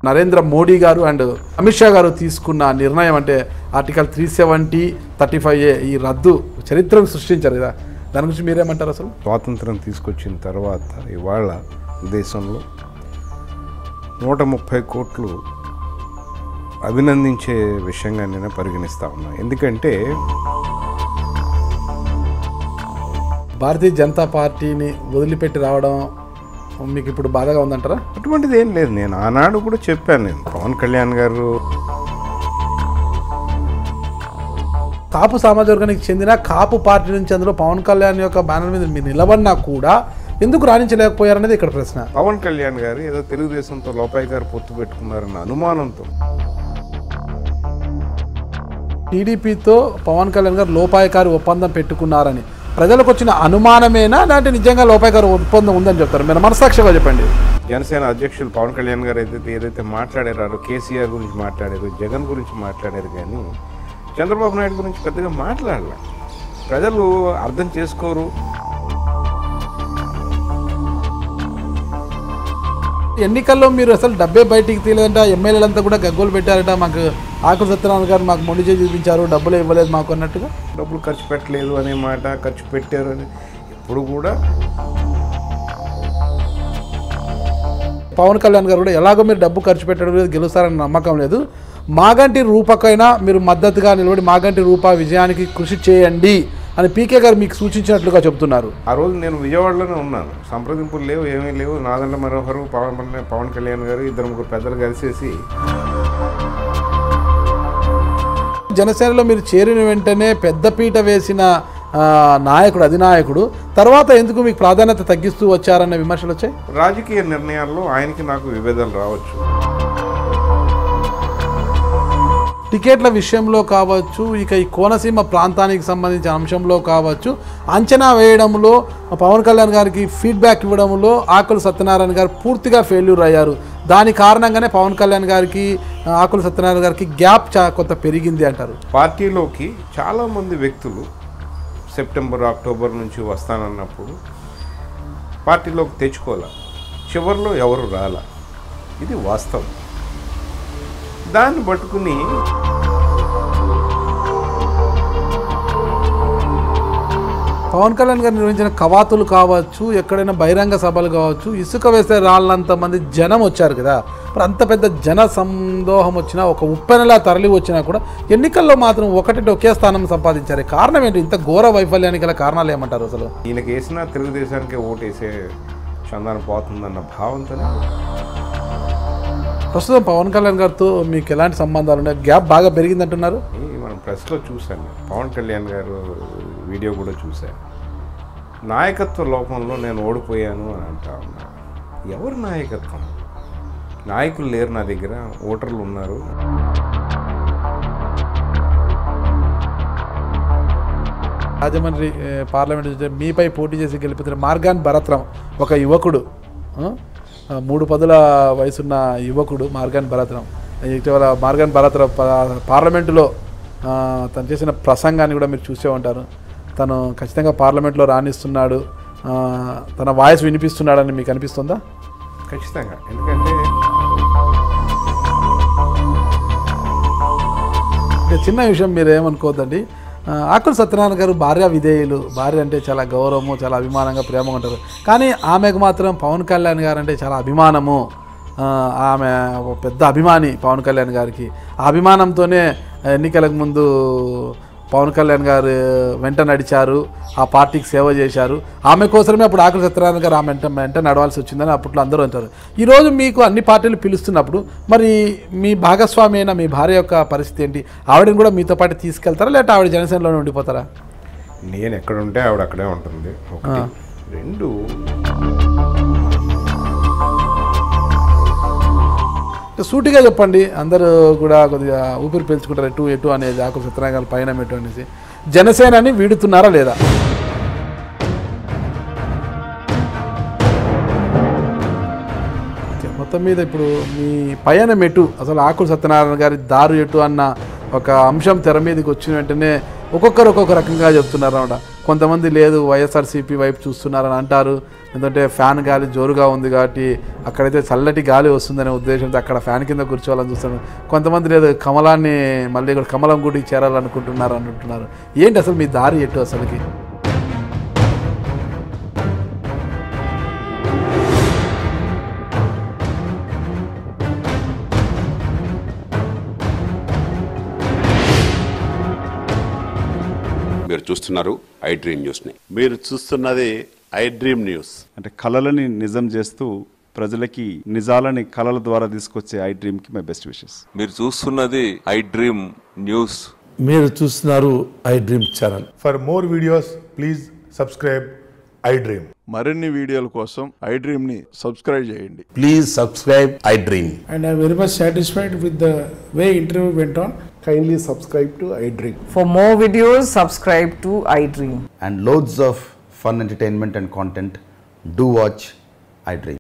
నరేంద్ర మోడీ గారు అండ్ అమిత్ షా గారు తీసుకున్న నిర్ణయం అంటే article three seventy thirty five A ఈ రద్దు చరిత్రను సృష్టించారు కదా దాని గురించి మీరేమంటారు అసలు స్వాతంత్రం తీసుకొచ్చిన తర్వాత ఇవాళ దేశంలో నూట ముప్పై కోట్లు అభినందించే విషయంగా నేను పరిగణిస్తా ఉన్నా ఎందుకంటే భారతీయ జనతా పార్టీని వదిలిపెట్టి రావడం మీకు ఇప్పుడు బాధగా ఉందంటారా అటువంటిది ఏం లేదు నేను ఆనాడు కూడా చెప్పాను నేను పవన్ కళ్యాణ్ గారు కాపు సామాజిక వర్గానికి చెందిన కాపు పార్టీ నుంచి అందులో పవన్ కళ్యాణ్ యొక్క బ్యానర్ మీద మీరు నిలబడినా కూడా ఎందుకు రాణించలేకపోయారనేది ఇక్కడ ప్రశ్న పవన్ కళ్యాణ్ గారు ఏదో తెలుగుదేశంతో లోపాయి గారు పొత్తు పెట్టుకున్నారన్న అనుమానంతో టీడీపీతో పవన్ కళ్యాణ్ గారు లోపాయకారి ఒప్పందం పెట్టుకున్నారని ప్రజలకు వచ్చిన అనుమానమేనా లేదంటే నిజంగా లోపాయకారి ఒప్పందం ఉందని చెప్తారు మీరు మనసాక్షిగా చెప్పండి జనసేన అధ్యక్షులు పవన్ కళ్యాణ్ గారు ఏదైతే ఏదైతే మాట్లాడారో కేసీఆర్ గురించి మాట్లాడారు జగన్ గురించి మాట్లాడారు కానీ చంద్రబాబు నాయుడు గురించి పెద్దగా మాట్లాడలే ప్రజలు అర్థం చేసుకోరు ఎన్నికల్లో మీరు అసలు డబ్బే బయటికి తీయలేదంట ఎమ్మెల్యేలంతా కూడా గగ్గోలు పెట్టారట మాకు ఆకుల సత్యనారాయణ గారు మాకు మొండి చేసి చూపించారు డబ్బులు ఇవ్వలేదు మాకు అన్నట్టుగా డబ్బులు ఖర్చు పెట్టలేదు అనే మాట ఖర్చు పెట్టారు అని ఎప్పుడు కూడా పవన్ కళ్యాణ్ గారు కూడా ఎలాగో మీరు డబ్బు ఖర్చు పెట్టడం లేదు గెలుస్తారని నమ్మకం లేదు మాగంటి రూపకైనా మీరు మద్దతుగా నిలబడి మాగంటి రూప విజయానికి కృషి చేయండి అని పీకే గారు మీకు సూచించినట్లుగా చెబుతున్నారు ఆ రోజు నేను విజయవాడలోనే ఉన్నాను సంప్రదింపులు లేవు ఏమీ లేవు నాదండ్ల మనోహరు పవన్ కళ్యాణ్- పవన్ కళ్యాణ్ గారు ఇద్దరు ముగ్గురు పెద్దలు కలిసేసి జనసేనలో మీరు చేరిన వెంటనే పెద్దపీట వేసిన ఆ, నాయకుడు అధినాయకుడు తర్వాత ఎందుకు మీకు ప్రాధాన్యత తగ్గిస్తూ వచ్చారన్న విమర్శలు వచ్చాయి రాజకీయ నిర్ణయాల్లో ఆయనకి నాకు విభేదాలు రావచ్చు టికెట్ల విషయంలో కావచ్చు ఇక ఈ కోనసీమ ప్రాంతానికి సంబంధించిన అంశంలో కావచ్చు అంచనా వేయడంలో పవన్ కళ్యాణ్ గారికి ఫీడ్బ్యాక్ ఇవ్వడంలో ఆకుల సత్యనారాయణ గారు పూర్తిగా ఫెయిల్యూర్ అయ్యారు దాని కారణంగానే పవన్ కళ్యాణ్ గారికి ఆకుల సత్యనారాయణ గారికి గ్యాప్ చా కొంత పెరిగింది అంటారు పార్టీలోకి చాలామంది వ్యక్తులు సెప్టెంబర్ అక్టోబర్ నుంచి వస్తానన్నప్పుడు పార్టీలోకి తెచ్చుకోలే చివరిలో ఎవరు రాల ఇది వాస్తవం దాన్ని పట్టుకుని పవన్ కళ్యాణ్ గారు నిర్వహించిన కవాతులు కావచ్చు ఎక్కడైనా బహిరంగ సభలు కావచ్చు ఇసుక వేసే రాళ్ళంత మంది జనం వచ్చారు కదా మరి అంత పెద్ద జన సందోహం వచ్చినా ఒక ఉప్పెనలా తరలి వచ్చినా కూడా ఎన్నికల్లో మాత్రం ఒకటి ఒకే స్థానం సంపాదించారు ఈ కారణం ఏంటి ఇంత ఘోర వైఫల్యానికి గల కారణాలు ఏమంటారు అసలు ఈయనకి వేసిన తెలుగుదేశానికే ఓటేసే చందాన పోతుందన్న భావంతోనే ప్రస్తుతం పవన్ కళ్యాణ్ గారితో మీకు ఎలాంటి సంబంధాలు ఉన్నాయి గ్యాప్ బాగా పెరిగిందంటున్నారు ఈ మనం ప్రెస్లో చూశాను పవన్ కళ్యాణ్ గారు వీడియో కూడా చూశాను నాయకత్వ లోపంలో నేను ఓడిపోయాను అని అంటా ఉన్నా ఎవరు నాయకత్వం నాయకులు లేరు నా దగ్గర ఓటర్లు ఉన్నారు రాజమండ్రి ఏ, పార్లమెంట్ చూస్తే మీపై పోటీ చేసి గెలిపిన మార్గాన్ భరత్రం ఒక యువకుడు ఆ? ఆ, మూడు పదుల వయసున్న యువకుడు మార్గాన్ భరత్రం ఇటీవల మార్గాన్ భరత్రం పా- పార్లమెంటులో ఆ, తను చేసిన ప్రసంగాన్ని కూడా మీరు చూసే ఉంటారు తను ఖచ్చితంగా పార్లమెంట్లో రాణిస్తున్నాడు ఆ, తన వాయిస్ వినిపిస్తున్నాడని మీకు అనిపిస్తుందా ఖచ్చితంగా ఎందుకంటే ఇక చిన్న విషయం మీరు ఏమనుకోవద్దండి ఆ, ఆకుల సత్యనారాయణ గారు భార్య విధేయులు భార్య అంటే చాలా గౌరవము చాలా అభిమానంగా ప్రేమగా ఉంటారు కానీ ఆమెకు మాత్రం పవన్ కళ్యాణ్ గారు అంటే చాలా అభిమానము ఆ, ఆమె ఒక పెద్ద అభిమాని పవన్ కళ్యాణ్ గారికి ఆ అభిమానంతోనే ఎన్నికలకు ముందు పవన్ కళ్యాణ్ గారు వెంట నడిచారు ఆ పార్టీకి సేవ చేశారు ఆమె కోసమే అప్పుడు ఆకుల సత్యనారాయణ గారు ఆమె వెంట వెంట నడవాల్సి వచ్చిందని అప్పట్లో అందరూ అంటారు ఈరోజు మీకు అన్ని పార్టీలు పిలుస్తున్నప్పుడు మరి మీ భాగస్వామి అయిన మీ భార్య యొక్క పరిస్థితి ఏంటి ఆవిడని కూడా మీతో పాటు తీసుకెళ్తారా లేకపోతే ఆవిడ జనసేనలోనే ఉండిపోతారా నేను ఎక్కడ ఉంటే ఆవిడ అక్కడే ఉంటుంది ఒకటి రెండు అంటే సూటిగా చెప్పండి అందరూ కూడా కొద్దిగా ఊపిరి పీల్చుకుంటారు ఎటు ఎటు అనేది ఆకుల సత్యనారాయణ గారు పైన ఎటు అనేసి జనసేనని వీడుతున్నారా లేదా ఓకే, మొత్తం మీద ఇప్పుడు మీ పయనం ఎటు అసలు ఆకుల సత్యనారాయణ గారి దారు ఎటు అన్న ఒక అంశం తెర మీదకి వచ్చిన వెంటనే ఒక్కొక్కరు ఒక్కొక్క రకంగా చెప్తున్నారు అనమాట కొంతమంది లేదు వైఎస్ఆర్సీపీ వైపు చూస్తున్నారని అంటారు ఎందుకంటే ఫ్యాన్ గాలి జోరుగా ఉంది కాబట్టి అక్కడైతే చల్లటి గాలి వస్తుందనే ఉద్దేశంతో అక్కడ ఫ్యాన్ కింద కూర్చోవాలని చూస్తున్నారు కొంతమంది లేదు కమలాన్ని మళ్ళీ ఇక్కడ కమలం గుడికి చేరాలనుకుంటున్నారు అంటున్నారు ఏంటి అసలు మీ దారి ఎటు అసలుకి మీరు చూస్తున్నారు ఐ డ్రీమ్ న్యూస్ని మీరు చూస్తున్నది ఐ డ్రీమ్ న్యూస్ అంటే కళలని నిజం చేస్తూ ప్రజలకి నిజాలని కళల ద్వారా తీసుకొచ్చే ఐ డ్రీమ్కి మై బెస్ట్ విషెస్ మీరు చూస్తున్నది ఐ డ్రీమ్ న్యూస్ మీరు చూస్తున్నారు iDream channel For more videos, please subscribe iDream. మరిన్ని వీడియోల కోసం ఐ డ్రీమ్ని సబ్స్క్రైబ్ చేయండి please subscribe iDream and I'm very much satisfied with the way interview went on. Kindly subscribe to iDream. For more videos, subscribe to iDream. and loads of fun entertainment and content, do watch iDream.